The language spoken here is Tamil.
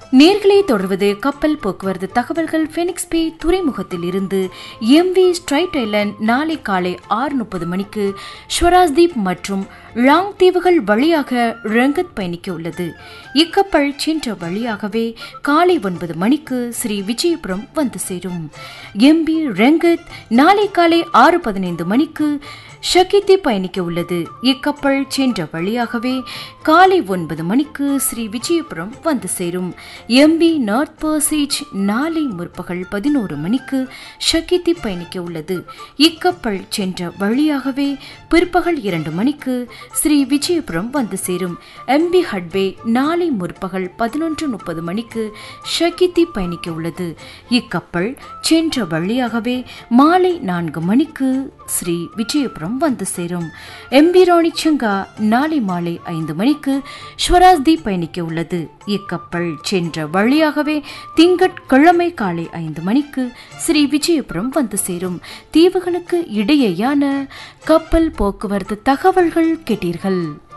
நேர்களை தொடர்வது கப்பல் போக்குவரத்து தகவல்கள் ஃபெனிக்ஸ் பே துறைமுகத்தில் இருந்து எம்வி ஸ்ட்ரைட் ஐலண்ட் நாளை காலை ஆறு முப்பது மணிக்கு ஸ்வராஜ்தீப் மற்றும் லாங் தீவுகள் வழியாக ரங்கத் பயணிக்க உள்ளது இக்கப்பல் சென்ற வழியாகவே காலை ஒன்பது மணிக்கு ஸ்ரீ விஜயபுரம் வந்து சேரும் எம்பி ரங்கத் நாளை காலை ஆறு பதினைந்து மணிக்கு ஷகித்தி பயணிக்க உள்ளது இக்கப்பல் சென்ற வழியாகவே காலை ஒன்பது மணிக்கு ஸ்ரீ விஜயபுரம் வந்து சேரும் எம்பி நார்த் பர்சேஜ் நாளை முற்பகல் பதினோரு மணிக்கு ஷகித்தி பயணிக்க உள்ளது இக்கப்பல் சென்ற வழியாகவே பிற்பகல் இரண்டு மணிக்கு ஸ்ரீ விஜயபுரம் வந்து சேரும் எம்பி ஹட்வே நாளை முற்பகல் பதினொன்று முப்பது மணிக்கு ஷகித்தி பயணிக்க உள்ளது இக்கப்பல் சென்ற வழியாகவே மாலை நான்கு மணிக்கு ஸ்ரீ விஜயபுரம் வந்து சேரும் எம்பி ராணிச்சங்கா நாளை மாலை ஐந்து மணிக்கு ஸ்வராஜ்தி பயணிக்க உள்ளது இக்கப்பல் சென்ற வழியாகவே திங்கட்கிழமை காலை ஐந்து மணிக்கு ஸ்ரீ விஜயபுரம் வந்து சேரும் தீவுகளுக்கு இடையேயான கப்பல் போக்குவரத்து தகவல்கள் கேட்டீர்கள்